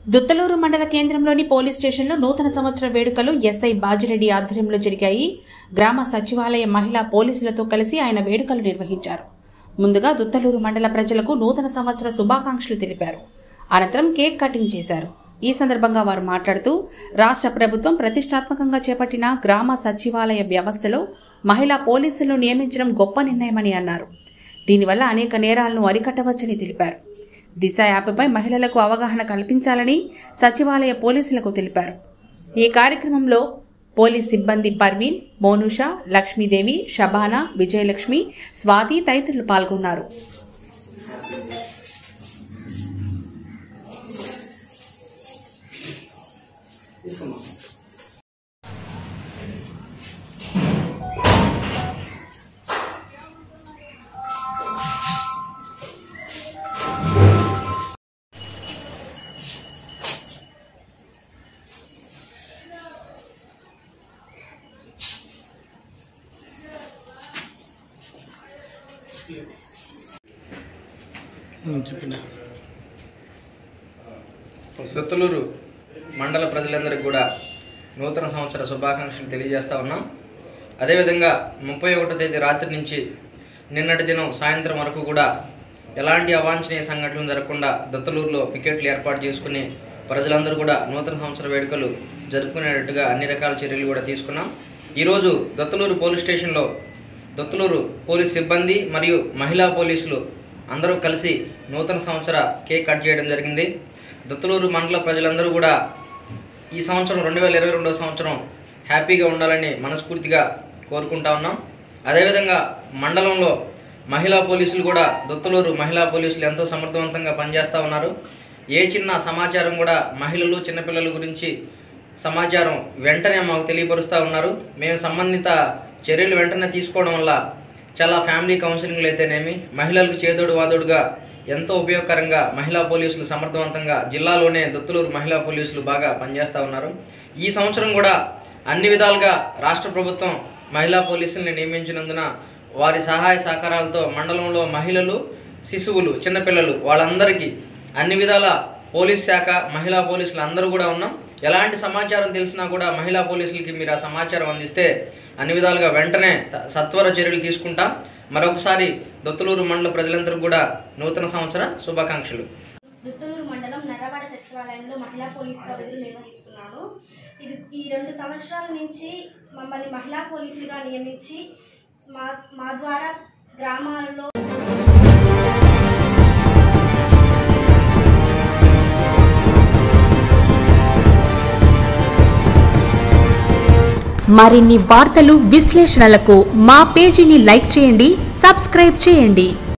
దుత్తలూరు మండల కేంద్రంలోని పోలీస్ స్టేషన్లో నూతన సంవత్సర వేడుకలు ఎస్ఐ బాజిరెడ్డి ఆధ్వర్యంలో జరిగాయి గ్రామ సచివాలయ మహిళా పోలీసులతో కలిసి ఆయన వేడుకలు నిర్వహించారు ముందుగా దుత్తలూరు మండల ప్రజలకు నూతన సంవత్సర శుభాకాంక్షలు తెలిపారు అనంతరం కేక్ కటింగ్ చేశారు ఈ సందర్భంగా వారు మాట్లాడుతూ రాష్ట్ర ప్రభుత్వం ప్రతిష్టాత్మకంగా చేపట్టిన గ్రామ సచివాలయ వ్యవస్థలో మహిళా పోలీసులను నియమించడం గొప్ప నిర్ణయమని అన్నారు దీనివల్ల అనేక నేరాలను అరికట్టవచ్చని తెలిపారు దిశ యాప్పై మహిళలకు అవగాహన కల్పించాలని సచివాలయ పోలీసులకు తెలిపారు ఈ కార్యక్రమంలో పోలీస్ సిబ్బంది పర్వీన్ మోనుష లక్ష్మీదేవి షబానా విజయలక్ష్మి స్వాతి తదితరులు పాల్గొన్నారు చెప్పిన సత్తలూరు మండల ప్రజలందరికీ కూడా నూతన సంవత్సర శుభాకాంక్షలు తెలియజేస్తా ఉన్నాం అదేవిధంగా ముప్పై ఒకటో తేదీ రాత్రి నుంచి నిన్నటి దినం సాయంత్రం వరకు కూడా ఎలాంటి అవాంఛనీయ సంఘటనలు జరగకుండా దత్తలూరులో పికెట్లు ఏర్పాటు చేసుకుని ప్రజలందరూ కూడా నూతన సంవత్సర వేడుకలు జరుపుకునేటట్టుగా అన్ని రకాల చర్యలు కూడా తీసుకున్నాం ఈరోజు దత్తలూరు పోలీస్ స్టేషన్లో దత్తలూరు పోలీస్ సిబ్బంది మరియు మహిళా పోలీసులు అందరూ కలిసి నూతన సంవత్సర కేక్ కట్ చేయడం జరిగింది దత్తలూరు మండల ప్రజలందరూ కూడా ఈ సంవత్సరం రెండు వేల ఇరవై రెండో సంవత్సరం హ్యాపీగా ఉండాలని మనస్ఫూర్తిగా కోరుకుంటా ఉన్నాం అదేవిధంగా మండలంలో మహిళా పోలీసులు కూడా దత్తలూరు మహిళా పోలీసులు ఎంతో సమర్థవంతంగా పనిచేస్తూ ఉన్నారు ఏ చిన్న సమాచారం కూడా మహిళలు చిన్నపిల్లల గురించి సమాచారం వెంటనే మాకు తెలియపరుస్తూ ఉన్నారు మేము సంబంధిత చర్యలు వెంటనే తీసుకోవడం వల్ల చాలా ఫ్యామిలీ కౌన్సిలింగ్లు అయితేనేమి మహిళలకు చేదోడు వాదోడుగా ఎంతో ఉపయోగకరంగా మహిళా పోలీసులు సమర్థవంతంగా జిల్లాలోనే దత్తులూరు మహిళా పోలీసులు బాగా పనిచేస్తూ ఉన్నారు ఈ సంవత్సరం కూడా అన్ని విధాలుగా రాష్ట్ర ప్రభుత్వం మహిళా పోలీసుల్ని నియమించినందున వారి సహాయ సహకారాలతో మండలంలో మహిళలు శిశువులు చిన్నపిల్లలు వాళ్ళందరికీ అన్ని విధాల పోలీస్ శాఖ మహిళా పోలీసులు అందరూ కూడా ఉన్నాం ఎలాంటి సమాచారం తెలిసినా కూడా మహిళా పోలీసులకి మీరు ఆ సమాచారం అందిస్తే అన్ని విధాలుగా వెంటనే త- సత్వర చర్యలు తీసుకుంటా మరొకసారి దొత్తులూరు మండల ప్రజలందరూ కూడా నూతన సంవత్సర శుభాకాంక్షలు దుత్తూరు మండలం నర్రవాడ సచివాలయంలో మహిళా పోలీసుగా విధులు నిర్వహిస్తున్నాను ఇది ఈ రెండు సంవత్సరాల నుంచి మమ్మల్ని మహిళా పోలీసులుగా నియమించి మా మా ద్వారా గ్రామాల్లో మరిన్ని వార్తలు విశ్లేషణలకు మా పేజీని లైక్ చేయండి సబ్స్క్రైబ్ చేయండి